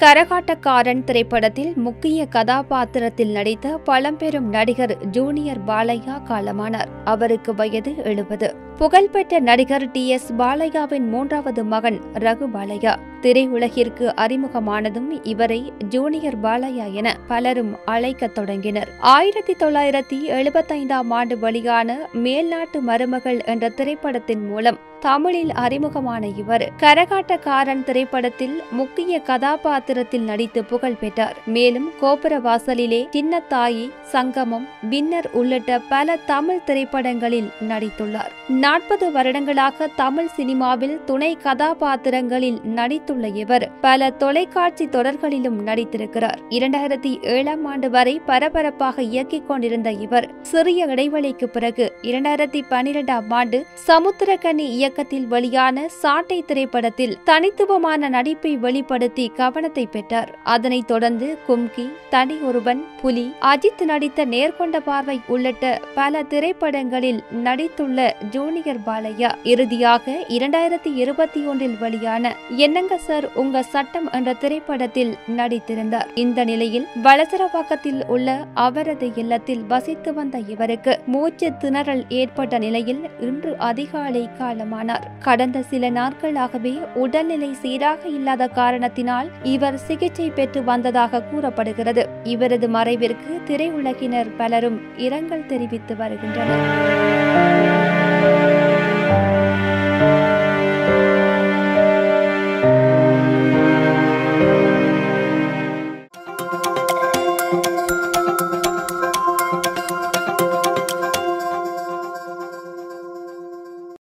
கரகாட்டக்காரன் திரைப்படத்தில் முக்கிய கதாபாத்திரத்தில் நடித்த பழம்பெரும் நடிகர் ஜூனியர் பாலையா காலமானார் அவருக்கு வயது எழுபது புகழ்பெற்ற நடிகர் டி எஸ் பாலையாவின் மூன்றாவது மகன் ரகு பாலையா திரையுலகிற்கு அறிமுகமானதும் இவரை ஜூனியர் பாலையா என பலரும் அழைக்கத் தொடங்கினர் ஆயிரத்தி தொள்ளாயிரத்தி எழுபத்தைந்தாம் ஆண்டு வெளியான மேல்நாட்டு மருமகள் என்ற திரைப்படத்தின் மூலம் தமிழில் அறிமுகமான இவர் கரகாட்டக்காரன் திரைப்படத்தில் முக்கிய கதாபாத்திரத்தில் நடித்து புகழ் பெற்றார் மேலும் கோபுர வாசலிலே சின்னத்தாயி சங்கமம் பின்னர் உள்ளிட்ட பல தமிழ் திரைப்படங்களில் நடித்துள்ளார் நாற்பது வருடங்களாக தமிழ் சினிமாவில் துணை கதாபாத்திரங்களில் நடித்துள்ள இவர் பல தொலைக்காட்சி தொடர்களிலும் நடித்திருக்கிறார் இரண்டாயிரத்தி ஏழாம் ஆண்டு வரை பரபரப்பாக இயக்கிக் கொண்டிருந்த இவர் சிறிய இடைவெளிக்கு பிறகு இரண்டாயிரத்தி பனிரெண்டாம் ஆண்டு சமுத்திரக்கனி இயக்கத்தில் வெளியான சாட்டை திரைப்படத்தில் தனித்துவமான நடிப்பை வெளிப்படுத்தி கவனத்தை பெற்றார் அதனைத் தொடர்ந்து கும்கி தனி ஒருவன் புலி அஜித் நடித்த நேர்கொண்ட பார்வை உள்ளிட்ட பல திரைப்படங்களில் நடித்துள்ள ஜூனியர் பாலையா இறுதியாக இரண்டாயிரத்தி இருபத்தி ஒன்றில் வெளியான என்னங்க சார் உங்க சட்டம் என்ற திரைப்படத்தில் நடித்திருந்தார் இந்த நிலையில் வளசரவாக்கத்தில் உள்ள அவரது இல்லத்தில் வசித்து வந்த இவருக்கு மூச்சு திணறல் ஏற்பட்ட நிலையில் இன்று அதிகாலை காலமானார் கடந்த சில நாட்களாகவே உடல்நிலை சீராக இல்லாத காரணத்தினால் இவர் சிகிச்சை பெற்று வந்ததாக கூறப்படுகிறது இவரது மறைவிற்கு திரையுலகினர் பலரும் இரங்கல் தெரிவித்து வருகின்றனர்